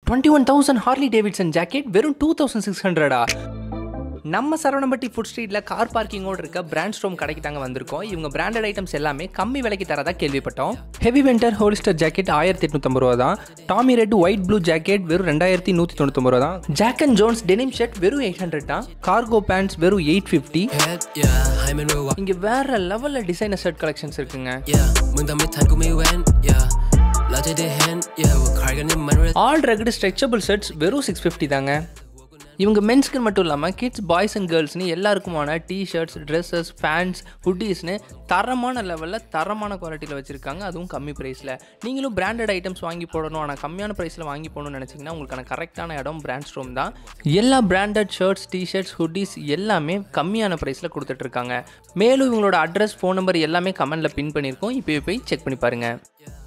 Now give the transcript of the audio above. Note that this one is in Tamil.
twenty one thousand Harley Davidson jacket வெறும் டூ தௌசண்ட் சிக்ஸ் ஹண்ட்ரடா நம்ம சரவணம்பட்டி ஃபுட் ஸ்ட்ரீட்டில் கார் பார்க்கிங்கோடு இருக்க பிராண்ட் ஸ்டோம் கடைக்கு தாங்க வந்திருக்கோம் இவங்க பிராண்டட் ஐட்டம்ஸ் எல்லாமே கம்மி விலைக்கு தரதா கேள்விப்பட்டோம் ஹெவி வெண்டர் ஹோலிஸ்டர் ஜாக்கெட் ஆயிரத்தி எட்நூத்தம்பது ரூபா தான் Tommy red white blue jacket வெறும் ரெண்டாயிரத்தி நூற்றி தொண்ணூத்தொம்பது ரூபா தான் Jack and Jones denim shirt வெறும் எயிட் ஹண்ட்ரட் தான் கார்கோ பேண்ட்ஸ் வெறும் eight fifty head, yeah, I'm in real wa- இங்கே வேற லெவலில் டிசைனர் ஷர்ட் கலெக்ஷன்ஸ் இருக்குங்க yeah,มึงทำไม่ทันกูไม่เว้น yeah เราจะได้เห็น yeah ว่าใครกันนี่มันเร all rugged stretchable shirts வெறும் சிக்ஸ் ஃபிஃப்டி தாங்க இவங்க மென்ஸ்க்கு மட்டும் இல்லாமல் கிட்ஸ் பாய்ஸ் அண்ட் கேர்ள்ஸ்னு எல்லாருக்குமான டிஷர்ட்ஸ் ட்ரெஸ்ஸஸ் ஃபேன்ஸ் ஹுட்டீஸ்னு தரமான லெவலில் தரமான குவாலிட்டியில் வச்சுருக்காங்க அதுவும் கம்மி ப்ரைஸில் நீங்களும் பிராண்டட் ஐட்டம்ஸ் வாங்கி போடணும் ஆனால் கம்மியான ப்ரைஸில் வாங்கி போகணும்னு நினச்சிங்கன்னா உங்களுக்கான கரெக்டான இடம் பிராண்ட் ஸ்டோம் தான் எல்லா பிராண்டட் ஷர்ட்ஸ் டிஷர்ட்ஸ் ஹுட்டீஸ் எல்லாமே கம்மியான ப்ரைஸில் கொடுத்துட்ருக்காங்க மேலும் இவங்களோட அட்ரஸ் ஃபோன் நம்பர் எல்லாமே கமெண்ட்டில் பின் பண்ணியிருக்கோம் இப்போ போய் செக் பண்ணி பாருங்கள்